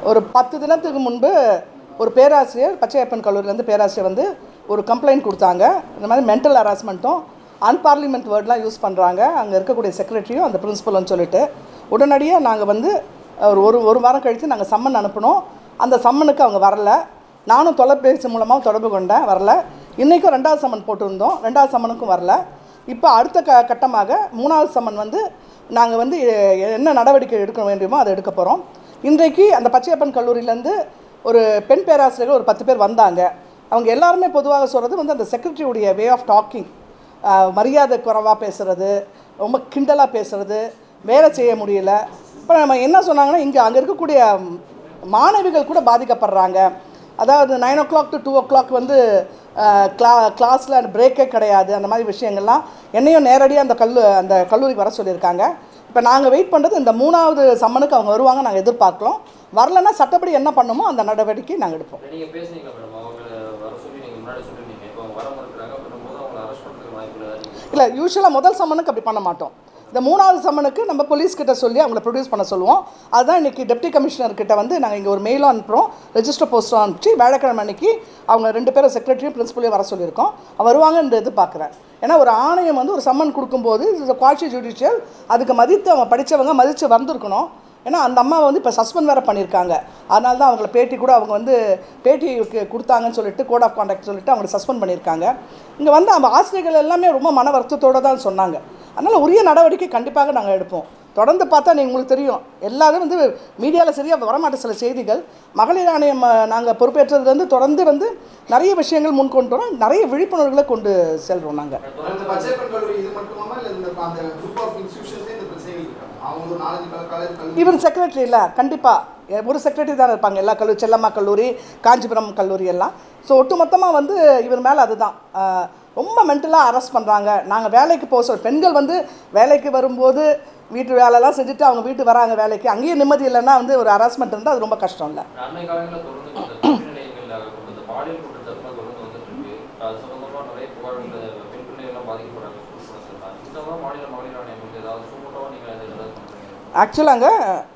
ஒரு பத்து தினத்துக்கு முன்பு ஒரு பேராசிரியர் பச்சையப்பன் கல்லூரியிலேருந்து பேராசிரியர் வந்து ஒரு கம்ப்ளைண்ட் கொடுத்தாங்க இந்த மாதிரி மென்டல் ஹராஸ்மெண்ட்டும் அன்பார்லிமெண்ட் வேர்ட்லாம் யூஸ் பண்ணுறாங்க அங்கே இருக்கக்கூடிய செக்ரட்டரியும் அந்த பிரின்சிபல்னு சொல்லிட்டு உடனடியாக நாங்கள் வந்து ஒரு ஒரு ஒரு வாரம் கழித்து நாங்கள் சம்மன் அனுப்பினோம் அந்த சம்மனுக்கு அவங்க வரல நானும் தொலைபேசி மூலமாக தொடர்பு கொண்டேன் வரல இன்றைக்கும் ரெண்டாவது சம்மன் போட்டிருந்தோம் ரெண்டாவது சம்மனுக்கும் வரல இப்போ அடுத்த க கட்டமாக மூணாவது சம்மன் வந்து நாங்கள் வந்து எ- என்ன நடவடிக்கை எடுக்க வேண்டுமோ அதை எடுக்க போகிறோம் இன்றைக்கு அந்த பச்சையப்பன் கல்லூரியிலேருந்து ஒரு பெண் பேராசிரியர்கள் ஒரு பத்து பேர் வந்தாங்க அவங்க எல்லாருமே பொதுவாக சொல்கிறது வந்து அந்த செக்ரட்டரியுடைய வே ஆஃப் டாக்கிங் மரியாதை குறைவாக பேசுகிறது ரொம்ப கிண்டலாக பேசுகிறது வேலை செய்ய முடியல இப்போ நம்ம என்ன சொன்னாங்கன்னா இங்கே அங்கே இருக்கக்கூடிய ம், மாணவிகள் கூட பாதிக்கப்படுறாங்க அதாவது nine o'clock to two o'clock வந்து அஹ், கிளா கிளாஸில் பிரேக்கே கிடையாது அந்த மாதிரி விஷயங்கள்லாம் என்னையும் நேரடியாக அந்த கல்லு அந்த கல்லூரிக்கு வர சொல்லியிருக்காங்க இப்போ நாங்கள் வெயிட் பண்ணுறது இந்த மூணாவது சம்மனுக்கு அவங்க வருவாங்க நாங்கள் எதிர்பார்க்கலாம் வரலன்னா சட்டப்படி என்ன பண்ணுமோ அந்த நடவடிக்கை நாங்கள் எடுப்போம் நீங்க பேசுனீங்களா மேடம் அவங்கள வர சொல்லி நீங்க முன்னாடி சொல்லிருந்தீங்க இப்போ அவங்க வர மறுக்கிறாங்க அப்படின்னும் போது அவங்கள அரெஸ்ட் பண்ணுறதுக்கு வாய்ப்பு இல்லை நீங்க இல்லை யூஸ்வலாக முதல் சம்மனுக்கு அப்படி பண்ண மாட்டோம் இந்த மூணாவது சம்மனுக்கு நம்ம போலீஸ் கிட்ட சொல்லி அவங்கள ப்ரொடியூஸ் பண்ண சொல்லுவோம் அதுதான் இன்றைக்கி டெப்டி கமிஷனர் கிட்ட வந்து நாங்கள் இங்கே ஒரு மெயிலும் அனுப்புகிறோம் ரெஜிஸ்டர் போஸ்ட்டும் அனுப்பிச்சு வியாழக்கிழமை அன்னைக்கு அவங்க ரெண்டு பேரும் செக்ரட்டரியும் பிரின்சிபலையும் வர சொல்லியிருக்கோம் அவங்க வருவாங்கன்ற எதிர்பார்க்குறேன் ஏன்னா ஒரு ஆணையம் வந்து ஒரு சம்மன் கொடுக்கும்போது குவாட்சி ஜுடிஷியல் அதுக்கு மதித்து அவங்க படித்தவங்க மதித்து வந்திருக்கணும் ஏன்னா அந்த அம்மா வந்து இப்போ சஸ்பெண்ட் வேறு பண்ணியிருக்காங்க அதனால தான் அவங்கள பேட்டி கூட அவங்க வந்து பேட்டிக்கு கொடுத்தாங்கன்னு சொல்லிட்டு கோட் ஆஃப் கான்டாக்ட் சொல்லிட்டு அவங்களை சஸ்பெண்ட் பண்ணியிருக்காங்க இங்கே வந்து அவங்க ஆசிரியர்கள் எல்லாமே ரொம்ப மன வருத்தத்தோடு தான் சொன்னாங்க அதனால் உரிய நடவடிக்கை கண்டிப்பாக நாங்கள் எடுப்போம் தொடர்ந்து பார்த்தா நீங்கள் உங்களுக்கு தெரியும் எல்லாரும் வந்து மீடியாவில் சரியாக வரமாட்ட சில செய்திகள் மகளிர் ஆணையம் நாங்கள் பொறுப்பேற்றதுலேருந்து தொடர்ந்து வந்து நிறைய விஷயங்கள் முன் கொண்டு வரோம் நிறைய விழிப்புணர்வுகளை கொண்டு செல்கிறோம் நாங்கள் அந்த பச்சையப்பன் கல்லூரி இது மட்டுமாமா இல்ல இந்த அந்த குரூப் ஆஃப் இன்ஸ்டிடியூஷன்ஸ்ல இந்த பிரச்சனைகள் இருக்காங்க அவங்க ஒரு நாலஞ்சு கல- காலேஜ் கல்லூரி இவர் செக்ரட்டரி இல்லை கண்டிப்பாக ஒரு செக்ரட்டரி தான் இருப்பாங்க எல்லா கல்லூரி செல்லம்மா கல்லூரி காஞ்சிபுரம் கல்லூரி எல்லாம் ஸோ ஒட்டுமொத்தமாக வந்து இவர் மேலே அதுதான் ஆஹ் ரொம்ப மென்டலாக அரெஸ்ட் பண்ணுறாங்க நாங்கள் வேலைக்கு போக சொல்ல பெண்கள் வந்து வேலைக்கு வரும்போது வீட்டு வேலைலாம் செஞ்சுட்டு அவங்க வீட்டு வராங்க வேலைக்கு அங்கேயும் நிம்மதி இல்லைன்னா வந்து ஒரு ஹராஸ்மெண்ட் இருந்தால் அது ரொம்ப கஷ்டம் இல்லை அண்மை காலங்களில் தொடர்ந்து இந்த கல்வி நிலையங்கள்ல ஆகட்டும், இந்த பாலியல் குற்றச்சாட்டுலாம் தொடர்ந்து வந்துட்டு இருக்கு அது சம்பந்தமா நிறைய புகார்கள் பெண் பிள்ளைகள்லாம் பாதிக்கப்படுறாங்க சொல்லிட்டு சொல்லலாம் இந்த மாதிரி மாநில மகளிர் ஆணையம் வந்து ஏதாவது சுமூட்டமாக நீங்கள் அதை ஏதாவது பண்ணுறீங்க ஆக்சுவலாங்க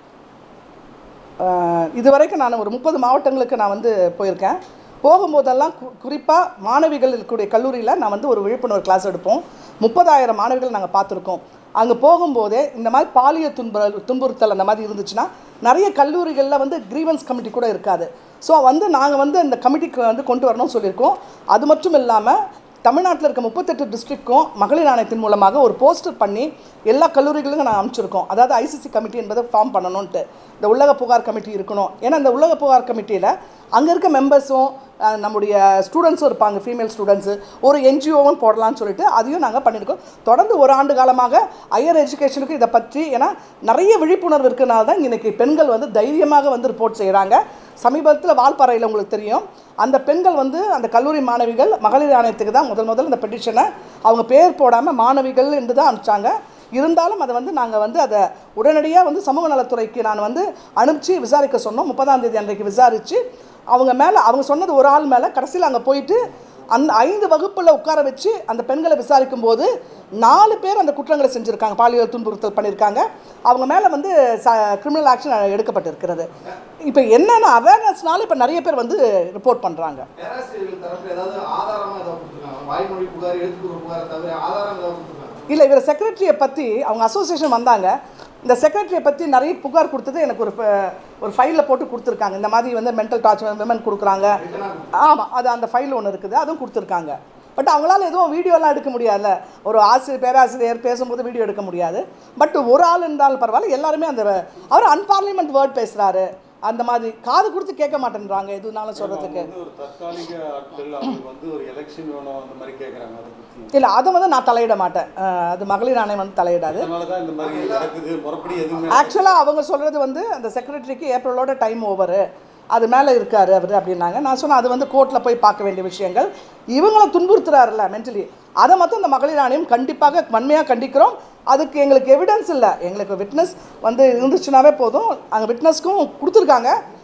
இது வரைக்கும் நான் ஒரு முப்பது மாவட்டங்களுக்கு நான் வந்து போயிருக்கேன் போகும்போதெல்லாம் கு குறிப்பாக மாணவிகள் இருக்கக்கூடிய கல்லூரியில் நான் வந்து ஒரு விழிப்புணர்வு கிளாஸ் எடுப்போம் முப்பதாயிரம் மாணவிகள் நாங்கள் பார்த்துருக்கோம் அங்கே போகும்போதே இந்த மாதிரி பாலியல் துன்புற துன்புறுத்தல் அந்த மாதிரி இருந்துச்சுன்னா நிறைய கல்லூரிகளில் வந்து கிரீவன்ஸ் கமிட்டி கூட இருக்காது ஸோ வந்து நாங்கள் வந்து இந்த கமிட்டிக்கு வந்து கொண்டு வரணும்னு சொல்லியிருக்கோம் அது மட்டும் இல்லாமல் தமிழ்நாட்டில் இருக்க முப்பத்தெட்டு டிஸ்ட்ரிக்ட்க்கும் மகளிர் ஆணையத்தின் மூலமாக ஒரு போஸ்டர் பண்ணி எல்லா கல்லூரிகளுக்கும் நாங்கள் அனுப்பிச்சிருக்கோம் அதாவது ஐசிசி கமிட்டி என்பதை ஃபார்ம் பண்ணணுன்ட்டு இந்த உலக புகார் கமிட்டி இருக்கணும் ஏன்னா இந்த உலக புகார் கமிட்டியில் அங்கே இருக்க மெம்பர்ஸும் அஹ், நம்முடைய ஸ்டூடெண்ட்ஸும் இருப்பாங்க ஃபீமேல் ஸ்டூடெண்ட்ஸு ஒரு என்ஜிஓவும் போடலாம்னு சொல்லிட்டு அதையும் நாங்கள் பண்ணியிருக்கோம் தொடர்ந்து ஒரு ஆண்டு காலமாக ஹையர் எஜுகேஷனுக்கு இதை பற்றி ஏன்னா நிறைய விழிப்புணர்வு இருக்கனால தான் இன்னைக்கு பெண்கள் வந்து தைரியமாக வந்து ரிப்போர்ட் செய்கிறாங்க சமீபத்தில் வால்பாறையில் உங்களுக்கு தெரியும் அந்த பெண்கள் வந்து அந்த கல்லூரி மாணவிகள் மகளிர் ஆணையத்துக்கு தான் முதல் முதல் இந்த பெட்டிஷனை அவங்க பேர் போடாமல் மாணவிகள் என்று தான் அனுப்பிச்சாங்க இருந்தாலும் அதை வந்து நாங்கள் வந்து அதை உடனடியாக வந்து சமூக நலத்துறைக்கு நான் வந்து அனுப்பிச்சு விசாரிக்க சொன்னோம் முப்பதாம் தேதி அன்றைக்கு விசாரித்து அவங்க மேலே அவங்க சொன்னது ஒரு ஆள் மேலே கடைசியில் அங்கே போயிட்டு அந்த ஐந்து வகுப்பில் உட்கார வச்சு அந்த பெண்களை விசாரிக்கும் போது நாலு பேர் அந்த குற்றங்களை செஞ்சுருக்காங்க பாலியல் துன்புறுத்தல் பண்ணியிருக்காங்க அவங்க மேலே வந்து ச கிரிமினல் ஆக்ஷன் எடுக்கப்பட்டிருக்கிறது இப்போ என்னென்ன அவேர்னஸ்னால இப்போ நிறைய பேர் வந்து ரிப்போர்ட் பண்ணுறாங்க பேராசிரியர்கள் தரப்புல ஏதாவது ஆதாரமா ஏதாவது கொடுத்துருக்காங்க வாய்மொழி புகார் எழுத்துக்கூற புகாரை தவிர ஆதாரம் ஏதாவது கொடுத்துருக்காங்க இல்லை இவர் செக்ரட்டரியை பற்றி அவங்க அசோசியேஷன் வந்தாங்க இந்த செக்ரட்டரியை பற்றி நிறைய புகார் கொடுத்தது எனக்கு ஒரு ப- ஒரு ஃபைலில் போட்டு கொடுத்துருக்காங்க இந்த மாதிரி வந்து மென்டல் டார்ச்சர் விமன் கொடுக்குறாங்க ஆமாம் அது அந்த ஃபைல் ஒன்று இருக்குது அதுவும் கொடுத்துருக்காங்க பட் அவங்களால எதுவும் வீடியோலாம் எடுக்க முடியாதுல்ல ஒரு ஆசிரியர் பேராசிரியர் பேசும்போது வீடியோ எடுக்க முடியாது பட் ஒரு ஆள் இருந்தாலும் பரவாயில்ல எல்லாருமே அந்த அவர் அன்பார்லிமெண்ட் வேர்ட் பேசுகிறாரு அந்த மாதிரி காது கொடுத்து கேட்க மாட்டேன்றாங்க எதுனாலும் சொல்கிறதுக்கு அவங்க வந்து ஒரு தற்காலிக ஆட்கள் அவங்களுக்கு வந்து ஒரு எலெக்ஷன் வேணும் அந்த மாதிரி கேட்குறாங்க அதை பற்றி இல்லை அதை வந்து நான் தலையிட மாட்டேன் அஹ் அது மகளிர் ஆணையம் வந்து தலையிடாது அதனால தான் இந்த மாதிரி நடக்குது முறைப்படி எதுவுமே ஆக்சுவலாக அவங்க சொல்கிறது வந்து அந்த செக்ரட்டரிக்கு ஏப்ரலோட டைம் ஓவரு அது மேலே இருக்காரு அவர் அப்படின்னாங்க நான் சொன்னேன் அது வந்து கோர்ட்டில் போய் பார்க்க வேண்டிய விஷயங்கள் இவங்களை துன்புறுத்துறாருல்ல மென்டலி அதை மட்டும் இந்த மகளிர் ஆணையம் கண்டிப்பாக வன்மையாக கண்டிக்கிறோம் அதுக்கு எங்களுக்கு எவிடன்ஸ் இல்லை எங்களுக்கு விட்னஸ் வந்து இருந்துச்சுனாவே போதும் அங்கே விட்னஸ்க்கும் கொடுத்துருக்காங்க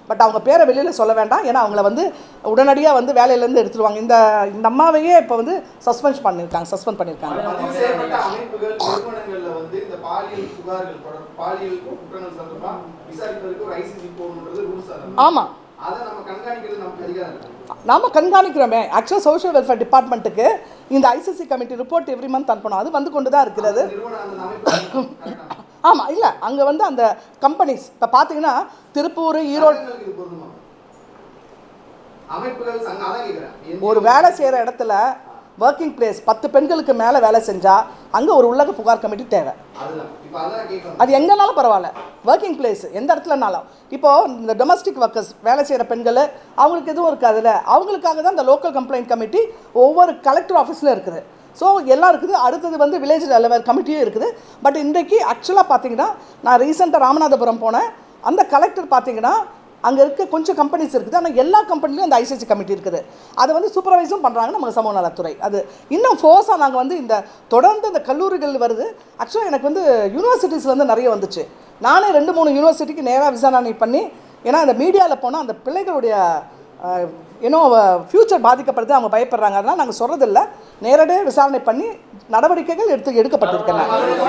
பட் அவங்க பேரை வெளியில் சொல்ல வேண்டாம் ஏன்னா அவங்கள வந்து உடனடியாக வந்து வேலையிலேருந்து எடுத்துருவாங்க இந்த இந்த அம்மாவையே இப்போ வந்து சஸ்பெண்ட் பண்ணியிருக்காங்க சஸ்பெண்ட் பண்ணியிருக்காங்க பதிவு செய்யப்பட்ட அமைப்புகள் நிறுவனங்கள்ல வந்து இந்த பாலியல் புகார்கள் தொடர் பாலியல் குற்றங்கள் சம்பந்தமா விசாரிப்பதற்கு ஒரு ஐசிசி போகணுன்றது ரூல்ஸ் அதான் ஆமாம் அதை நம்ம கண்காணிக்கிறது நமக்கு அதிகாரம் இருக்கு நாம் கண்காணிக்கிறோமே ஆக்சுவலாக சோஷியல் வெல்ஃபேர் டிபார்ட்மெண்ட்டுக்கு இந்த ICC committee report every month அனுப்பணும் அது வந்து கொண்டு தான் இருக்கிறது நிறுவனம் அந்த அமைப்பு correct ஆ? ஆமாம் இல்லை அங்கே வந்து அந்த கம்பெனிஸ் இப்போ பார்த்தீங்கன்னா திருப்பூர் ஈரோடு சங்கங்களுக்கு இது பொருந்துமா அமைப்புகள் சங்கம் அதான் கேட்குறேன் ஒரு வேலை செய்கிற இடத்துல ஒர்க்கிங் பிளேஸ் பத்து பெண்களுக்கு மேலே வேலை செஞ்சால் அங்கே ஒரு உள்ளக புகார் கமிட்டி தேவை அதுதான் இப்போ அதான் கேட்கணும் அது எங்கேனாலும் பரவாயில்ல ஒர்க்கிங் பிளேஸ் எந்த இடத்துலனாலும் இப்போது இந்த டொமஸ்டிக் ஒர்க்கர்ஸ் வேலை செய்கிற பெண்கள் அவங்களுக்கு எதுவும் இருக்காதுல்ல அவங்களுக்காக தான் இந்த லோக்கல் கம்ப்ளைண்ட் கமிட்டி ஒவ்வொரு கலெக்டர் ஆஃபீஸில் இருக்குது ஸோ எல்லாம் இருக்குது அடுத்தது வந்து வில்லேஜ் லெவல் கமிட்டியும் இருக்குது பட் இன்றைக்கு ஆக்சுவலாக பார்த்தீங்கன்னா நான் ரீசெண்டாக ராமநாதபுரம் போனேன் அந்த கலெக்டர் பார்த்தீங்கன்னா அங்கே இருக்க கொஞ்சம் கம்பெனிஸ் இருக்குது ஆனால் எல்லா கம்பெனிலையும் அந்த ஐசிசி கமிட்டி இருக்குது அதை வந்து சூப்பர்வைஸும் பண்ணுறாங்க நம்ம சமூக நலத்துறை அது இன்னும் ஃபோர்ஸாக நாங்கள் வந்து இந்த தொடர்ந்து இந்த கல்லூரிகள் வருது ஆக்சுவலாக எனக்கு வந்து யூனிவர்சிட்டிஸ்லேருந்து நிறைய வந்துச்சு நானே ரெண்டு மூணு யூனிவர்சிட்டிக்கு நேராக விசாரணை பண்ணி ஏன்னா அந்த மீடியாவில் போனால் அந்த பிள்ளைகளுடைய ஏன்னோ ஃப்யூச்சர் பாதிக்கப்படுது அவங்க பயப்படுறாங்க அதனால் நாங்கள் சொல்கிறதில்ல நேரடியாக விசாரணை பண்ணி நடவடிக்கைகள் எடுத்து எடுக்கப்பட்டிருக்கேன்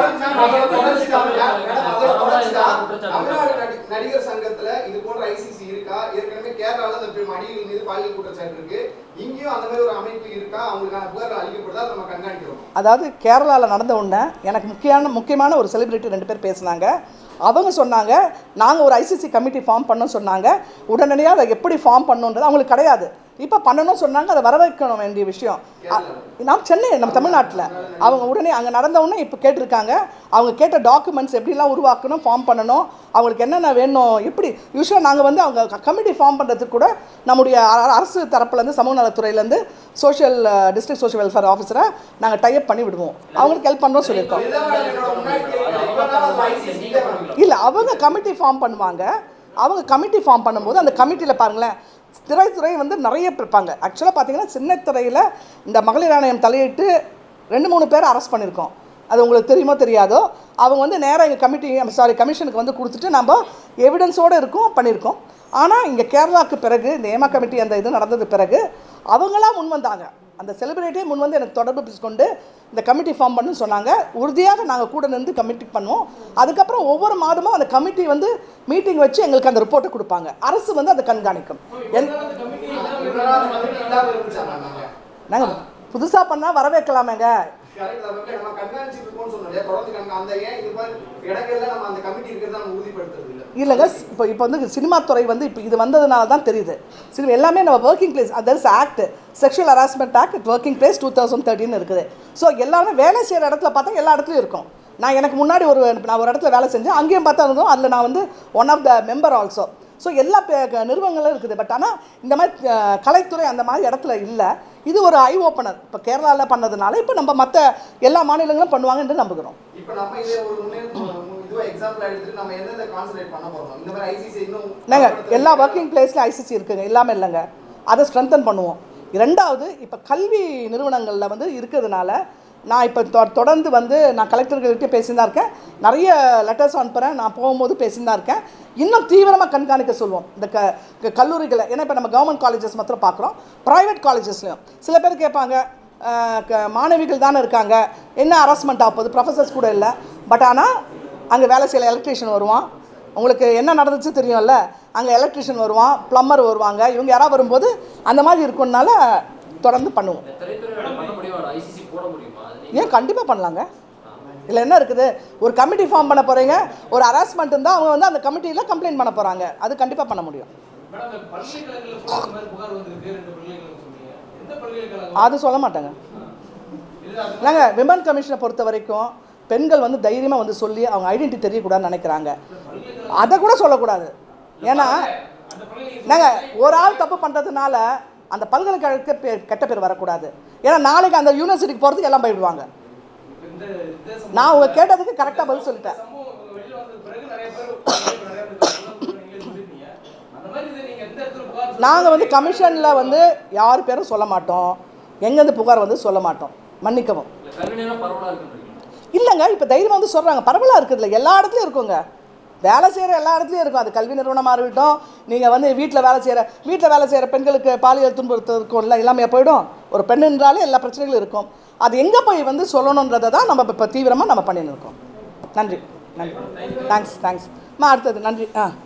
தமிழ்நாடு நடி- நடிகர் சங்கத்துல இது போன்ற ஐசிசி இருக்கா ஏற்கனவே கேரளால இந்த பெண் மடிகள் மீது பாலியல் குற்றச்சாட்டு இருக்கு இங்கேயும் அந்த மாதிரி ஒரு அமைப்பு இருக்கா அவங்களுக்கான புகார்கள் அளிக்கப்படுதா அதை நம்ம கண்காணிக்கிறோம் அதாவது கேரளாவில் நடந்த உடனே எனக்கு முக்கியமான முக்கியமான ஒரு செலிபிரிட்டி ரெண்டு பேர் பேசுனாங்க அவங்க சொன்னாங்க நாங்கள் ஒரு ஐசிசி கமிட்டி ஃபார்ம் பண்ணோம் சொன்னாங்க உடனடியாக அதை எப்படி ஃபார்ம் பண்ணணுன்றது அவங்களுக்கு கிடையாது இப்போ பண்ணணும்னு சொன்னாங்க அதை வரவேற்கணும் வேண்டிய விஷயம் அ- நாம் சென்னை நம்ம தமிழ்நாட்டில் அவங்க உடனே அங்கே நடந்த உடனே இப்போ கேட்டிருக்காங்க அவங்க கேட்ட டாக்குமெண்ட்ஸ் எப்படிலாம் உருவாக்கணும் ஃபார்ம் பண்ணணும் அவங்களுக்கு என்னென்ன வேணும் எப்படி யூஸ்வலாக நாங்கள் வந்து அவங்க கமிட்டி ஃபார்ம் பண்ணுறதுக்கு கூட நம்முடைய அ- அரசு தரப்புலேருந்து சமூக நலத்துறையிலேருந்து சோஷியல் டிஸ்ட்ரிக்ட் சோஷியல் வெல்ஃபேர் ஆஃபீஸரை நாங்கள் டைப் பண்ணி விடுவோம் அவங்களுக்கு ஹெல்ப் பண்ணுறோம் சொல்லியிருக்கோம் இதுதான் மேடம் என்னோட முன்னாடி கேள்வி. இவ்வளவு நாள் அந்த ICC இதே பண்ணல. இல்லை அவங்க கமிட்டி ஃபார்ம் பண்ணுவாங்க அவங்க கமிட்டி ஃபார்ம் பண்ணும்போது அந்த கமிட்டியில் பாருங்களேன் திரைத்துறை வந்து நிறைய பேர் இருப்பாங்க ஆக்சுவலாக பார்த்தீங்கன்னா சின்னத்துறையில் இந்த மகளிர் ஆணையம் தலையிட்டு ரெண்டு மூணு பேர் அரெஸ்ட் பண்ணியிருக்கோம் அது உங்களுக்கு தெரியுமோ தெரியாதோ அவங்க வந்து நேராக எங்கள் கமிட்டி சாரி கமிஷனுக்கு வந்து கொடுத்துட்டு நம்ம எவிடன்ஸோடு இருக்கும் பண்ணியிருக்கோம் ஆனால் இங்கே கேரளாவுக்கு பிறகு இந்த ஏமா கமிட்டி அந்த இது நடந்தது பிறகு அவங்களாம் முன் வந்தாங்க அந்த செலிபிரிட்டியே முன் வந்து எனக்கு தொடர்பு பேசி கொண்டு இந்த கமிட்டி ஃபார்ம் பண்ணுன்னு சொன்னாங்க உறுதியாக நாங்கள் கூட நின்று கமிட்டி பண்ணுவோம் அதுக்கப்புறம் ஒவ்வொரு மாதமும் அந்த கமிட்டி வந்து மீட்டிங் வச்சு எங்களுக்கு அந்த ரிப்போர்ட்டை கொடுப்பாங்க அரசு வந்து அதை கண்காணிக்கும் என் இவ்வளவு நாள் அந்த கமிட்டி இல்லாம இருந்துச்சா மேம் நாங்க? நாங்கள் புதுசாக பண்ணால் வரவேற்கலாமேங்க correct தான் மேம். நம்ம கண்காணிச்சுட்டு இருக்கோம்னு சொன்னோம் இல்லையா? தொடர்ந்து கண்கா- அந்த ஏன் இது மாதிரி இடங்கள்ல நம்ம அந்த கமிட்டி இருக்கிறத நம்ம உறுதிப்படுத்துறது இல்ல இல்லைங்க இப்போ இப்போ வந்து சினிமா துறை வந்து இப்போ இது வந்ததுனால தான் தெரியுது சினிமா எல்லாமே நம்ம working place others act sexual harassment act working place two thousand thirteen இருக்குது ஸோ எல்லாமே வேலை செய்கிற இடத்துல பார்த்தா எல்லா இடத்துலையும் இருக்கும் நான் எனக்கு முன்னாடி ஒரு நான் ஒரு இடத்துல வேலை செஞ்சேன் அங்கேயும் பார்த்தா இருந்தோம் அதில் நான் வந்து one of the member also so எல்லா பே- க- நிறுவனங்களும் இருக்குது பட் ஆனால் இந்த மாதிரி அஹ், கலைத்துறை அந்த மாதிரி இடத்துல இல்லை இது ஒரு ஐ ஓப்பனர் இப்போ கேரளாவில் பண்ணதுனால இப்போ நம்ம மற்ற எல்லா மாநிலங்களும் பண்ணுவாங்க என்று நம்புகிறோம் இப்ப நம்ம இதே ஒரு முன்னே இதுவா எக்ஸாம்பிள் எடுத்துட்டு நம்ம எந்தெந்த கான்சென்ட்ரேட் பண்ண போறோம் இந்த மாதிரி ஐசிசி இன்னும் நாங்கள் எல்லா ஒர்க்கிங் பிளேஸ்லையும் ஐசிசி இருக்குங்க இல்லாமல் இல்லைங்க அதை ஸ்ட்ரென்தன் பண்ணுவோம் ரெண்டாவது இப்போ கல்வி நிறுவனங்களில் வந்து இருக்கிறதுனால நான் இப்போ தொ தொடர்ந்து வந்து நான் கலெக்டர்கள்கிட்ட பேசின்னு தான் இருக்கேன் நிறைய லெட்டர்ஸ் அனுப்புகிறேன் நான் போகும்போது பேசின்னு தான் இருக்கேன் இன்னும் தீவிரமாக கண்காணிக்க சொல்லுவோம் இந்த க க- கல்லூரிகளை ஏன்னா இப்போ நம்ம கவர்மெண்ட் காலேஜஸ் மாத்திரம் பார்க்குறோம் ப்ரைவேட் காலேஜஸ்லையும் சில பேர் கேட்பாங்க அஹ், க- மாணவிகள் தானே இருக்காங்க என்ன ஹராஸ்மெண்ட் ஆகுது ப்ரொஃபஸர்ஸ் கூட இல்லை பட் ஆனால் அங்கே வேலை செய்யல எலக்ட்ரீஷியன் வருவான் உங்களுக்கு என்ன நடந்துச்சு தெரியும்ல அங்கே எலக்ட்ரிஷியன் வருவான் ப்ளம்பர் வருவாங்க இவங்க யாராவது வரும்போது அந்த மாதிரி இருக்கும்னால தொடர்ந்து பண்ணுவோம் இந்த திரைத்துறையோட பண்ண முடியுமா ஐசிசி போட முடியுமா அது நீங்க ஏன் கண்டிப்பாக பண்ணலாங்க இதில் என்ன இருக்குது ஒரு கமிட்டி ஃபார்ம் பண்ண போகிறீங்க ஒரு ஹராஸ்மெண்ட் இருந்தால் அவங்க வந்து அந்த கமிட்டியில் கம்ப்ளைண்ட் பண்ண போகிறாங்க அது கண்டிப்பாக பண்ண முடியும் மேடம் இந்த பல்கலைக்கழகங்கள்ல கூட இந்த மாதிரி புகார் வந்திருக்கு ரெண்டு பல்கலைக்கழகம் சொன்னீங்க எந்த பல்கலைக்கழகம் அது சொல்ல மாட்டாங்க இல்ல அது நாங்கள் விமன் கமிஷனை பொறுத்த வரைக்கும் பெண்கள் வந்து தைரியமாக வந்து சொல்லி அவங்க ஐடென்டிட்டி தெரியக்கூடாதுன்னு நினைக்கிறாங்க அதை கூட சொல்லக்கூடாது ஏன்னா அந்த பல்கலைக்கழகம் நாங்கள் ஒரு ஆள் தப்பு பண்ணுறதுனால அந்த பல்கலைக்கழகத்துக்கு பேர் கெட்ட பேர் வரக்கூடாது ஏன்னா நாளைக்கு அந்த யூனிவர்சிட்டிக்கு போகிறதுக்கு எல்லாம் பயப்படுவாங்க இந்த இந்த சம்பவம் நான் உங்க கேட்டதுக்கு கரெக்டாக பதில் சொல்லிட்டேன் சம்பவம் வெளியில வந்தது பிறகு நிறைய பேர் நிறைய பேர் நீங்களே சொல்லிருந்தீங்க அந்த மாதிரி இதை நீங்க எந்த இடத்துல புகார் நாங்கள் வந்து கமிஷனில் வந்து யார் பேரும் சொல்ல மாட்டோம் எங்கேருந்து புகார் வந்து சொல்ல மாட்டோம் மன்னிக்கவும் இல்ல கல்வி நேரம் பரவலா இருக்குன்றீங்களா இல்லைங்க இப்போ தைரியமாக வந்து சொல்கிறாங்க பரவலாக இருக்குதுல்ல எல்லா இடத்துலையும் இருக்குங்க வேலை செய்கிற எல்லா இடத்துலையும் இருக்கும் அது கல்வி நிறுவனமாக இருக்கட்டும் நீங்கள் வந்து வீட்டில் வேலை செய்கிற வீட்டில் வேலை செய்கிற பெண்களுக்கு பாலியல் துன்புறுத்தல் இருக்கும்ல எல்லாமே போயிடும் ஒரு பெண்ணுன்றாலே எல்லா பிரச்சனைகளும் இருக்கும் அது எங்கே போய் வந்து சொல்லணுன்றதை தான் நம்ம இப்போ தீவிரமாக நம்ம பண்ணின்னு இருக்கோம் நன்றி நன்றி தேங்க்ஸ் தேங்க்ஸ் அம்மா அடுத்தது நன்றி ஆ